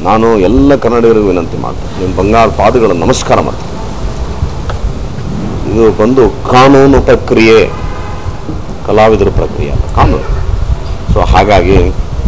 ನಾನು ಎಲ್ಲ ಕನ್ನಡಿಗರಿಗೂ ವಿನಂತಿ ಮಾಡ್ತೀನಿ ನಿಮ್ಮ ಬಂಗಾರ ಪಾದಗಳನ್ನು ನಮಸ್ಕಾರ ಮಾಡ್ತೀನಿ ಇದು ಬಂದು ಕಾನೂನು ಪ್ರಕ್ರಿಯೆ ಕಲಾವಿದರ ಪ್ರಕ್ರಿಯೆ ಅಲ್ಲ ಕಾನೂನು ಸೊ ಹಾಗಾಗಿ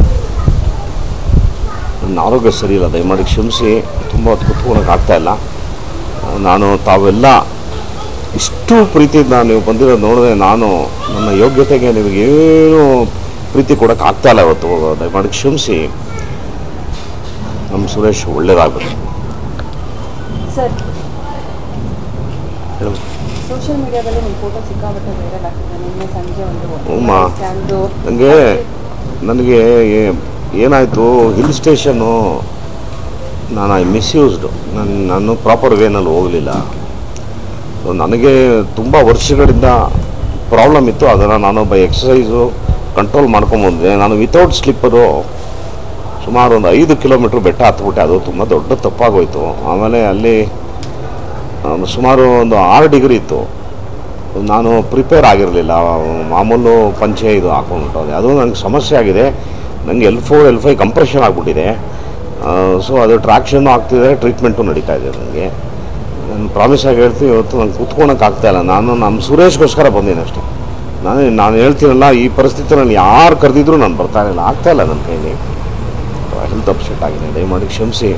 ನನ್ನ ಆರೋಗ್ಯ ಸರಿ ಇಲ್ಲ ದಯಮಾಡಿ ಕ್ಷಮಿಸಿ ತುಂಬ ಹೊತ್ತು ಕುತ್ಕೊಳಕ್ಕೆ ಆಗ್ತಾ ಇಲ್ಲ ನಾನು ತಾವೆಲ್ಲ ಇಷ್ಟು ಪ್ರೀತಿಯಿಂದ ನೀವು ಬಂದಿರೋದು ನೋಡಿದ್ರೆ ನಾನು ನನ್ನ ಯೋಗ್ಯತೆಗೆ ನಿಮಗೇನು ಪ್ರೀತಿ ಕೊಡೋಕೆ ಆಗ್ತಾ ಇಲ್ಲ ಇವತ್ತು ದಯಮಾಡಿ ಕ್ಷಮಿಸಿ ನಮ್ಮ ಸುರೇಶ್ ಒಳ್ಳೇದಾಗಬೇಕು ಸರ್ ಹೇಳು ಸೋಷಿಯಲ್ ಮೀಡಿಯಾದಲ್ಲಿ ನಿಮ್ಮ ಫೋಟೋ ಸಿಕ್ಕಾಪಟ್ಟೆ ವೈರಲ್ ಆಗ್ತಿದೆ ನಿನ್ನೆ ಸಂಜೆ ಒಂದು ಹ್ಞೂಮ್ಮ. ಸ್ಕ್ಯಾಮ್ದು ನನಗೆ ನನಗೆ ಏನಾಯಿತು ಹಿಲ್ ಸ್ಟೇಷನ್ನು ನಾನು ಐ ಮಿಸ್ಯೂಸ್ಡು ನನ್ನ ನಾನು ಪ್ರಾಪರ್ ವೇನಲ್ಲಿ ಹೋಗಲಿಲ್ಲ ಸೊ ನನಗೆ ತುಂಬ ವರ್ಷಗಳಿಂದ ಪ್ರಾಬ್ಲಮ್ ಇತ್ತು ಅದನ್ನು ನಾನು ಬೈ ಎಕ್ಸಸೈಸು ಕಂಟ್ರೋಲ್ ಮಾಡ್ಕೊಂಬಂದೆ ನಾನು ವಿತೌಟ್ ಸ್ಲಿಪ್ಪರು ಸುಮಾರು ಒಂದು ಐದು ಕಿಲೋಮೀಟ್ರ್ ಬೆಟ್ಟ ಹತ್ಬಿಟ್ಟೆ ಅದು ತುಂಬ ದೊಡ್ಡ ತಪ್ಪಾಗೋಯ್ತು ಆಮೇಲೆ ಅಲ್ಲಿ ಆ, ಸುಮಾರು ಒಂದು ಆರು ಡಿಗ್ರಿ ಇತ್ತು ನಾನು ಪ್ರಿಪೇರ್ ಆಗಿರಲಿಲ್ಲ ಮಾಮೂಲು ಪಂಚೆ ಇದು ಹಾಕೊಂಡ್ಬಿಟ್ಟೋದೆ ಅದು ನನಗೆ ಸಮಸ್ಯೆ ಆಗಿದೆ ನನಗೆ L four L five compression ಆಗಿಬಿಟ್ಟಿದೆ ಸೊ ಅದು ಟ್ರಾಕ್ಷನ್ನು ಆಗ್ತಿದೆ ಟ್ರೀಟ್ಮೆಂಟು ನಡೀತಾ ಇದೆ ನನಗೆ ನಾನು ಪ್ರಾಮಿಸ್ ಆಗಿ ಹೇಳ್ತೀನಿ ಇವತ್ತು ನಂಗೆ ಕೂತ್ಕೊಳಕ್ಕೆ ಆಗ್ತಾ ಇಲ್ಲ ನಾನು ನಮ್ಮ ಸುರೇಶ್ಗೋಸ್ಕರ ಬಂದೀನಿ ಅಷ್ಟೇ ನಾನು ನಾನು ಹೇಳ್ತೀನಲ್ಲ ಈ ಪರಿಸ್ಥಿತಿನಲ್ಲಿ ಯಾರು ಕರೆದಿದ್ರು ನಾನು ಬರ್ತಾ ಇರಲಿಲ್ಲ ಆಗ್ತಾ ಇಲ್ಲ ನನ್ನ ಕೈಲಿ ಹೆಲ್ತ್ ಅಪ್ಸೆಟ್ ಆಗಿದೆ ದಯಮಾಡಿ ಕ್ಷಮಿಸಿ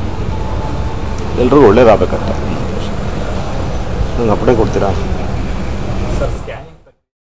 ಎಲ್ರಿಗೂ ಒಳ್ಳೇದಾಗಬೇಕಂತ ನಂಗೆ ಅಪ್ಪಣೆ ಕೊಡ್ತೀರಾ ಸರ್ ಸ್ಕ್ಯಾನ್